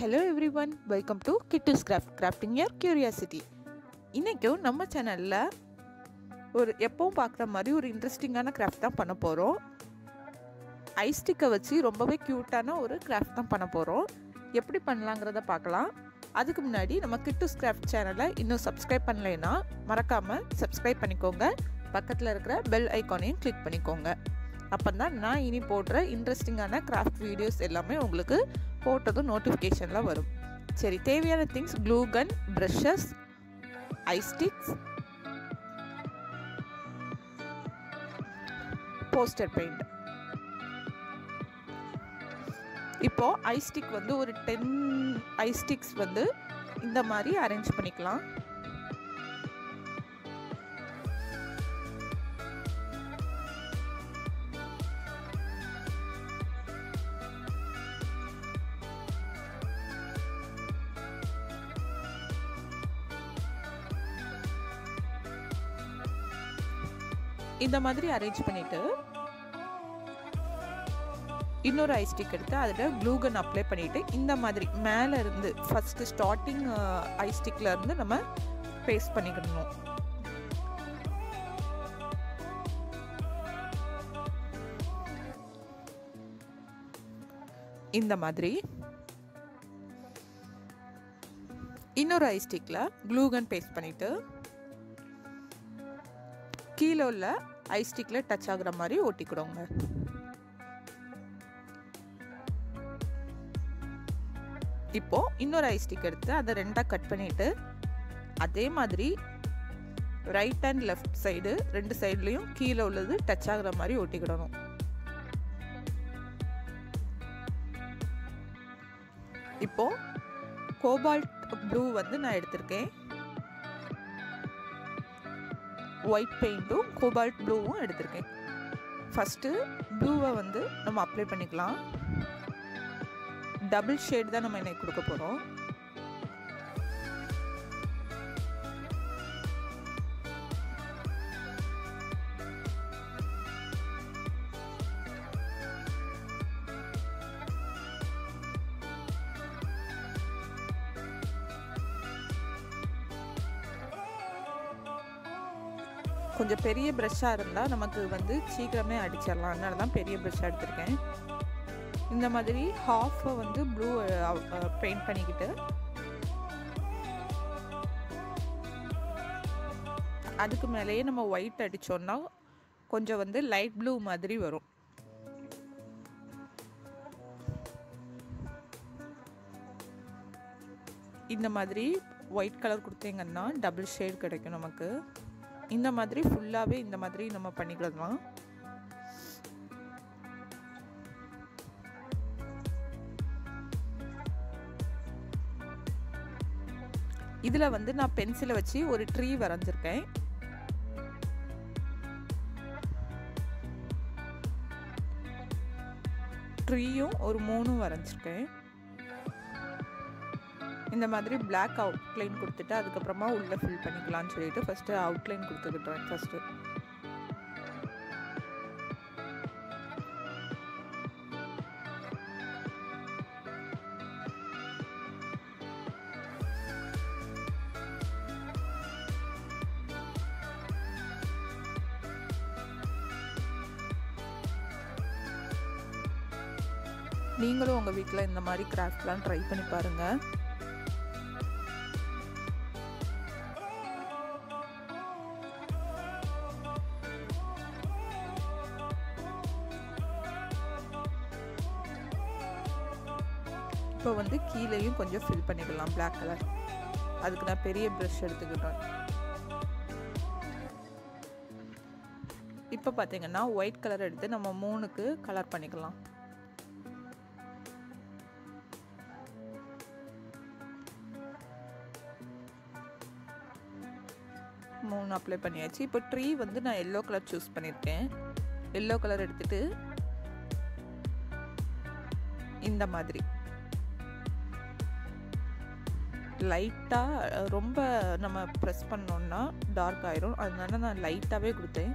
hello everyone welcome to கிட்டூஸ் craft crafting your curiosity இன்றைக்கும் நம்ம சேனலில் ஒரு எப்பவும் பார்க்குற மாதிரி ஒரு இன்ட்ரெஸ்டிங்கான கிராஃப்ட் தான் பண்ண போகிறோம் ஐஸ்டிக்கை வச்சு ரொம்பவே க்யூட்டான ஒரு கிராஃப்ட் தான் பண்ண போகிறோம் எப்படி பண்ணலாங்கிறத பார்க்கலாம் அதுக்கு முன்னாடி நம்ம கிட்டூஸ் கிராஃப்ட் சேனலை இன்னும் சப்ஸ்கிரைப் பண்ணலைன்னா மறக்காமல் சப்ஸ்கிரைப் பண்ணிக்கோங்க பக்கத்தில் இருக்கிற பெல் ஐக்கானையும் கிளிக் பண்ணிக்கோங்க அப்போ தான் நான் இனி போடுற இன்ட்ரெஸ்டிங்கான கிராஃப்ட் வீடியோஸ் எல்லாமே உங்களுக்கு போட்டதும் நோட்டிஃபிகேஷனில் வரும் சரி தேவையான things glue gun brushes ice sticks poster paint இப்போ ஐஸ்டிக் வந்து ஒரு டென் ஐஸ்டிக்ஸ் வந்து இந்த மாதிரி அரேஞ்ச் பண்ணிக்கலாம் இந்த மாதிரி அரேஞ்ச் பண்ணிட்டு இன்னொரு ஐஸ்டிக் எடுத்து அதில் க்ளூகன் அப்ளை பண்ணிவிட்டு இந்த மாதிரி மேலே இருந்து ஃபஸ்ட்டு ஸ்டார்டிங் ஐஸ்டிக்கில் இருந்து நம்ம பேஸ்ட் பண்ணிக்கணும் இந்த மாதிரி இன்னொரு ஐஸ்டிக்கில் க்ளூகன் பேஸ்ட் பண்ணிவிட்டு கீழே உள்ள ஐஸ்டிக்கில் டச் ஆகுற மாதிரி ஒட்டிக்கிடுங்க இப்போ இன்னொரு ஐஸ்டிக் எடுத்து அதை ரெண்டாக கட் பண்ணிட்டு அதே மாதிரி ரைட் அண்ட் லெஃப்ட் சைடு ரெண்டு சைட்லேயும் கீழே உள்ளது டச் ஆகுற மாதிரி ஒட்டிக்கிடணும் இப்போ கோபால்ட் ப்ளூ வந்து நான் எடுத்திருக்கேன் ஒயிட் பெயிண்ட்டும் கோபால்ட் ப்ளூவும் எடுத்திருக்கேன் ஃபஸ்ட்டு ப்ளூவை வந்து நம்ம அப்ளை பண்ணிக்கலாம் டபுள் ஷேட் தான் நம்ம இன்னைக்கு கொடுக்க போகிறோம் கொஞ்சம் பெரிய ப்ரெஷ்ஷாக இருந்தால் நமக்கு வந்து சீக்கிரமே அடிச்சிடலாம் அதனால தான் பெரிய ப்ரெஷ்ஷாக எடுத்திருக்கேன் இந்த மாதிரி ஹாஃபை வந்து ப்ளூ பெயிண்ட் பண்ணிக்கிட்டு அதுக்கு மேலேயே நம்ம ஒயிட் அடித்தோன்னா கொஞ்சம் வந்து லைட் ப்ளூ மாதிரி வரும் இந்த மாதிரி ஒயிட் கலர் கொடுத்தீங்கன்னா டபுள் ஷேட் கிடைக்கும் நமக்கு இந்த மாதிரி ஃபுல்லாகவே இந்த மாதிரி நம்ம பண்ணிக்கலாம் இதில் வந்து நான் பென்சிலை வச்சு ஒரு ட்ரீ வரைஞ்சிருக்கேன் ட்ரீயும் ஒரு மூணும் வரைஞ்சிருக்கேன் இந்த மாதிரி பிளாக் அவுட்லைன் கொடுத்துட்டு அதுக்கப்புறமா உள்ளே ஃபில் பண்ணிக்கலாம்னு சொல்லிட்டு ஃபஸ்ட்டு அவுட்லைன் கொடுத்துக்கிட்டேன் ஃபஸ்ட்டு நீங்களும் உங்கள் வீட்டில் இந்த மாதிரி கிராஃப்ட்லாம் ட்ரை பண்ணி பாருங்கள் இப்போ வந்து கீழேயும் கொஞ்சம் ஃபில் பண்ணிக்கலாம் பிளாக் கலர் அதுக்கு நான் பெரிய ப்ரஷ் எடுத்துக்கிட்டேன் இப்போ பார்த்தீங்கன்னா ஒயிட் கலர் எடுத்து நம்ம மூணுக்கு கலர் பண்ணிக்கலாம் மூணு அப்ளை பண்ணியாச்சு இப்போ ட்ரீ வந்து நான் எல்லோ கலர் சூஸ் பண்ணியிருக்கேன் எல்லோ கலர் எடுத்துட்டு இந்த மாதிரி லைட்டாக ரொம்ப நம்ம ப்ரெஸ் பண்ணோன்னா டார்க் ஆயிரும் அதனால நான் லைட்டாகவே கொடுத்தேன்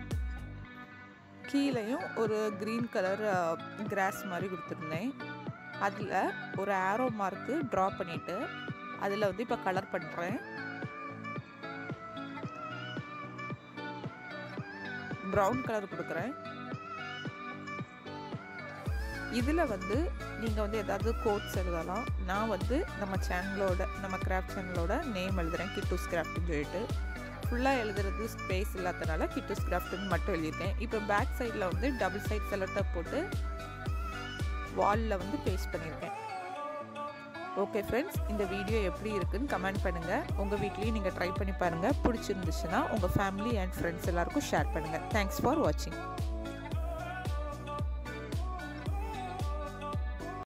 கீழேயும் ஒரு க்ரீன் கலர் கிராஸ் மாதிரி கொடுத்துருந்தேன் அதில் ஒரு ஆரோ மார்க்கு ட்ரா பண்ணிவிட்டு அதில் வந்து இப்போ கலர் பண்ணுறேன் ப்ரௌன் கலர் கொடுக்குறேன் இதில் வந்து நீங்கள் வந்து ஏதாவது கோட்ஸ் எழுதலாம் நான் வந்து நம்ம சேனலோட நம்ம கிராஃப்ட் சேனலோட நேம் எழுதுகிறேன் கிட்டூஸ் கிராஃப்ட்னு சொல்லிட்டு ஃபுல்லாக எழுதுறது ஸ்பேஸ் இல்லாதனால கிட்டூஸ் கிராஃப்ட்னு மட்டும் எழுதியிருக்கேன் இப்போ பேக் சைடில் வந்து டபுள் சைட் செலட்டப் போட்டு வாலில் வந்து பேஸ்ட் பண்ணியிருக்கேன் ஓகே ஃப்ரெண்ட்ஸ் இந்த வீடியோ எப்படி இருக்குன்னு கமெண்ட் பண்ணுங்கள் உங்கள் வீட்லேயும் நீங்கள் ட்ரை பண்ணி பாருங்கள் பிடிச்சிருந்துச்சுன்னா உங்கள் ஃபேமிலி அண்ட் ஃப்ரெண்ட்ஸ் எல்லாருக்கும் ஷேர் பண்ணுங்கள் தேங்க்ஸ் ஃபார் வாட்சிங்